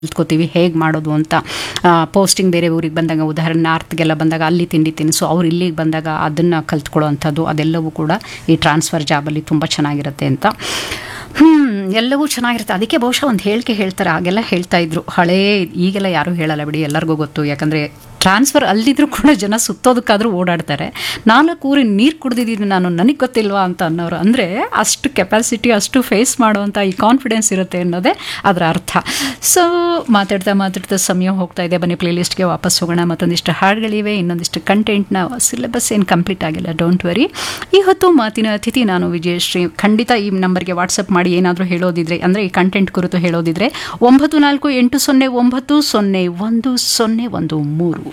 ಕಲ್ತ್ಕೋತೀವಿ ಹೇಗೆ ಮಾಡೋದು ಅಂತ ಪೋಸ್ಟಿಂಗ್ ಬೇರೆ ಊರಿಗೆ ಬಂದಾಗ ಉದಾಹರಣೆ ನಾರ್ತ್ಗೆಲ್ಲ ಬಂದಾಗ ಅಲ್ಲಿ ತಿಂಡಿ ತಿನಿಸು ಅವ್ರು ಇಲ್ಲಿಗೆ ಬಂದಾಗ ಅದನ್ನು ಕಲ್ತ್ಕೊಳ್ಳೋ ಅಂಥದ್ದು ಅದೆಲ್ಲವೂ ಕೂಡ ಈ ಟ್ರಾನ್ಸ್ಫರ್ ಜಾಬಲ್ಲಿ ತುಂಬ ಚೆನ್ನಾಗಿರುತ್ತೆ ಅಂತ ಹ್ಞೂ ಎಲ್ಲವೂ ಚೆನ್ನಾಗಿರುತ್ತೆ ಅದಕ್ಕೆ ಬಹುಶಃ ಒಂದು ಹೇಳಿಕೆ ಹೇಳ್ತಾರೆ ಆಗೆಲ್ಲ ಹೇಳ್ತಾ ಇದ್ರು ಹಳೇ ಈಗೆಲ್ಲ ಯಾರೂ ಹೇಳಲ್ಲ ಬಿಡಿ ಎಲ್ಲರಿಗೂ ಗೊತ್ತು ಯಾಕಂದರೆ ಟ್ರಾನ್ಸ್ಫರ್ ಅಲ್ಲಿದ್ರೂ ಕೂಡ ಜನ ಸುತ್ತೋದಕ್ಕಾದರೂ ಓಡಾಡ್ತಾರೆ ನಾಲ್ಕು ಊರಿನ ನೀರು ಕುಡ್ದಿದ್ದೀನಿ ನಾನು ನನಗೆ ಗೊತ್ತಿಲ್ವಾ ಅಂತ ಅನ್ನೋರು ಅಂದರೆ ಅಷ್ಟು ಕೆಪಾಸಿಟಿ ಅಷ್ಟು ಫೇಸ್ ಮಾಡುವಂಥ ಈ ಕಾನ್ಫಿಡೆನ್ಸ್ ಇರುತ್ತೆ ಅನ್ನೋದೇ ಅದರ ಅರ್ಥ ಸೊ ಮಾತಾಡ್ತಾ ಮಾತಾಡ್ತಾ ಸಮಯ ಹೋಗ್ತಾ ಇದೆ ಬನ್ನಿ ಪ್ಲೇಲಿಸ್ಟ್ಗೆ ವಾಪಸ್ ಹೋಗೋಣ ಮತ್ತೊಂದಿಷ್ಟು ಹಾಡುಗಳಿವೆ ಇನ್ನೊಂದಿಷ್ಟು ಕಂಟೆಂಟ್ನ ಸಿಲೆಬಸ್ ಏನು ಕಂಪ್ಲೀಟ್ ಆಗಿಲ್ಲ ಡೋಂಟ್ ವರಿ ಈ ಹೊತ್ತು ಮಾತಿನ ಅತಿಥಿ ನಾನು ವಿಜಯಶ್ರೀ ಖಂಡಿತ ಈ ನಂಬರ್ಗೆ ವಾಟ್ಸಪ್ ಮಾಡಿ ಏನಾದರೂ ಹೇಳೋದಿದ್ರೆ ಅಂದರೆ ಈ ಕಂಟೆಂಟ್ ಕುರಿತು ಹೇಳೋದಿದ್ರೆ ಒಂಬತ್ತು ನಾಲ್ಕು ಎಂಟು ಸೊನ್ನೆ ಒಂಬತ್ತು ಸೊನ್ನೆ ಒಂದು ಸೊನ್ನೆ ಒಂದು ಮೂರು